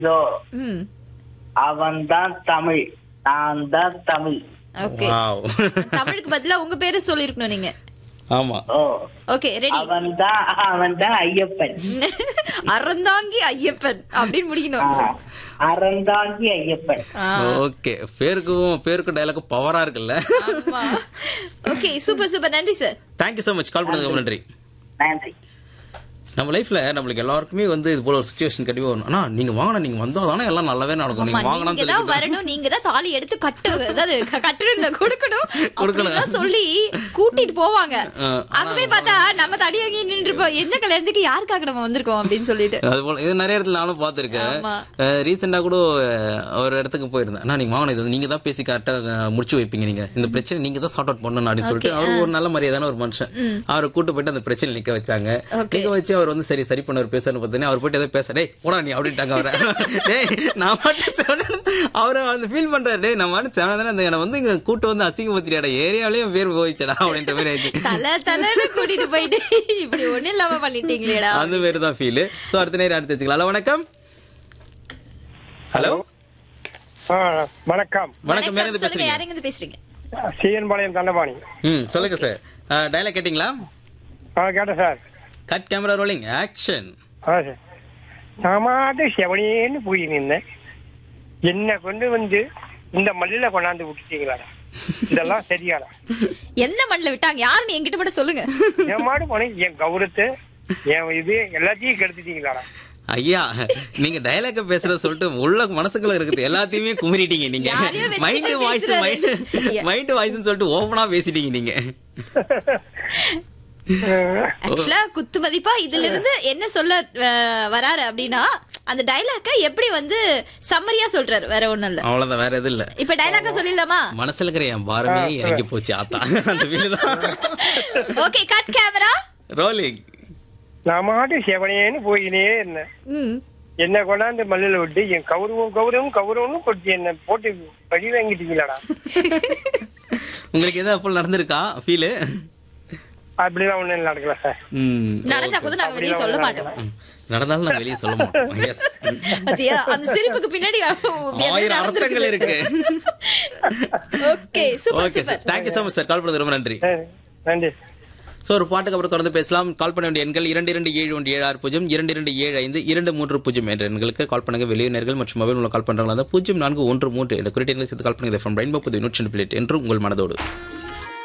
இதோ ம் அவன்தான் தமிழ் நான் தான் தமிழ் ஓகே வாவ் தமிழுக்கு பதிலா உங்க பேரு சொல்லிருக்கணும் நீங்க ஆமா ஓ ஓகே ரெடி அவன்தான் அவன்தான் ஐயப்பன் அறந்தாங்கி ஐயப்பன் அப்படின்னு ஆ, முடிக்கணும் அறந்தாங்கி ஐயப்பன் ஆ, ஓகே பேருக்கும் பேருக்கும் டைலாக்கும் பவரா இருக்குல்ல ஆமா ஓகே சூப்பர் சூப்பர் நன்றி sir thank you so much call பண்ணதுக்கு நன்றி நன்றி நம்ம லைஃப்ல நம்மளுக்கு எல்லாருக்குமே வந்து இது போல ஒரு சுச்சுவேஷன் கண்டிப்பா வரும் ஆனா நீங்க வாங்கினா நீங்க வந்தா தானே எல்லாம் நல்லாவே நடக்கும் ஆமா நீங்க வாங்கினா நீங்க தான் வரணும் நீங்க தான் தாலி எடுத்து கட்டு அதாவது க- கட்டுறதுல கொடுக்கணும் கொடுக்கணும். அப்படிதான் சொல்லி கூட்டிட்டு போவாங்க ஆ, அங்கவே பார்த்தா நம்ம தடி வாங்கி நின்று இருப்போம் என்ன கல்யாணத்துக்கு யாருக்காக நம்ம வந்திருக்கோம் அப்படின்னு சொல்லிட்டு அது போல இது நிறைய இடத்துல நானும் பார்த்திருக்கேன் ஆமா. ரீசெண்டா கூட அஹ், ஒரு இடத்துக்கு போயிருந்தேன் ஆனா நீங்க வாங்கின இது வந்து நீங்க தான் பேசி கரெக்டா முடிச்சு வைப்பீங்க நீங்க இந்த பிரச்சனை நீங்க தான் சார்ட் அவுட் பண்ணணும் அப்படின்னு சொல்லிட்டு அவர் ஒரு நல்ல மரியாதான ஒரு மனுஷன் அவரை கூட்டு போயிட்டு அந்த பிரச்சனை நிக்க வச்சாங்க Okay. நிக்க வச்சு அவர் வந்து சரி சரி பண்ணவர் பேசணும் பார்த்தீங்கன்னா அவர் போயிட்டு ஏதோ பேச டேய் போடா நீ அப்படின்ட்டாங்க அவரை டேய் நான் மட்டும் சொன்னேன். அவரை வந்து ஃபீல் பண்றாரு டேய் நான் மட்டும் சொன்னதானே அந்த என்னை வந்து இங்க கூட்டு வந்து அசிங்கப்படுத்தியாடா ஏரியாலயும் பேர் போயிச்சடா அப்படின்ற மாதிரி ஆயிடுச்சு தலை தலைன்னு கூட்டிட்டு போயிட்டு இப்படி ஒண்ணு இல்லாம பண்ணிட்டீங்களேடா அந்த மாதிரி தான் ஃபீல் சோ அடுத்த நேரம் அடுத்து வச்சுக்கலாம் ஹலோ வணக்கம் ஹலோ ஆ, வணக்கம் வணக்கம் மேல இருந்து சொல்லுங்க பேசுறீங்க யாருங்க இருந்து பேசுறீங்க சிஎன்பாளையம் தண்டபாணி ம் சொல்லுங்க சார் டைலாக் கேட்டிங்களா ஆ கேட்டேன் sir cut camera rolling action ஆ சார் நான் மாட்டு செவனேன்னு போய் நின்னேன் என்ன கொண்டு வந்து இந்த மல்லில கொண்டாந்து விட்டுட்டீங்களா இதெல்லாம் சரியாடா எந்த மண்ணில் விட்டாங்க யாருன்னு என்கிட்ட மட்டும் சொல்லுங்க என் மாடு போனேன் என் கௌரவத்தை என் இது எல்லாத்தையும் கெடுத்துட்டீங்களாடா ஐயா நீங்க டைலாக் பேசுறத சொல்லிட்டு உள்ள மனசுக்குள்ள இருக்குது எல்லாத்தையுமே குமிரிட்டீங்க நீங்க யாரையோ வச்சுட்டு மைண்ட் வாய்ஸ் பேசுறாரு. மைண்ட் மைண்ட் வாய்ஸ்னு சொல்லிட்டு ஓபனா பேசிட்டீங்க நீங்க ஆக்சுவலா குத்து மதிப்பா இதுல இருந்து என்ன சொல்ல அஹ், வராரு அப்படின்னா அந்த டைலாக்க எப்படி வந்து சம்மரியா சொல்றாரு வேற ஒண்ணும் இல்ல அவ்வளவுதான் வேற எதுவும் இல்ல இப்ப டைலாக்க சொல்லிடலாமா மனசுல இருக்கிற என் பாரமே இறங்கி போச்சு ஆத்தா அந்த வீடு தான் ஓகே கட் கேமரா ரோலிங் நான் மாட்டு செவனேன்னு போயினே இருந்தேன் ம் என்ன கொண்டாந்து மல்லில விட்டு என் கௌரவம் கௌரவம் கௌரவம்னு கொடுத்து என்ன போட்டு பழி வாங்கிட்டீங்களாடா உங்களுக்கு எதாவது அப்போ நடந்திருக்கா ஃபீலு அப்படிலாம் ஒண்ணும் நடக்கல சார் ம் நடந்தா கூட நாங்க வெளியே சொல்ல மாட்டோம் ம். நடந்தாலும் நான் வெளியே சொல்ல மாட்டோம் எஸ் பாத்தியா அந்த சிரிப்புக்கு பின்னாடி ஆயிரம் அர்த்தங்கள் இருக்கு okay super okay sir super thank you so much sir call பண்ணது ரொம்ப நன்றி சரி, நன்றி ஸோ ஒரு பாட்டுக்கு அப்புறம் தொடர்ந்து பேசலாம் கால் பண்ண வேண்டிய எண்கள் இரண்டு இரண்டு ஏழு ஒன்று ஏழு ஆறு பூஜ்ஜியம் இரண்டு இரண்டு ஏழு ஐந்து இரண்டு மூன்று பூஜ்ஜியம் என்ற எண்களுக்கு கால் பண்ணுங்க வெளியினர்கள் மற்றும் மொபைல் மூலம் கால் பண்றாங்களா பூஜ்ஜியம் நான்கு ஒன்று மூன்று என்ற குறிப்பிட்ட எண்களை சேர்த்து கால் பண்ணுங்க ஃப்ரம் ரெயின்போ புது நூற்றி பிளேட் என்று உங்கள் மனதோடு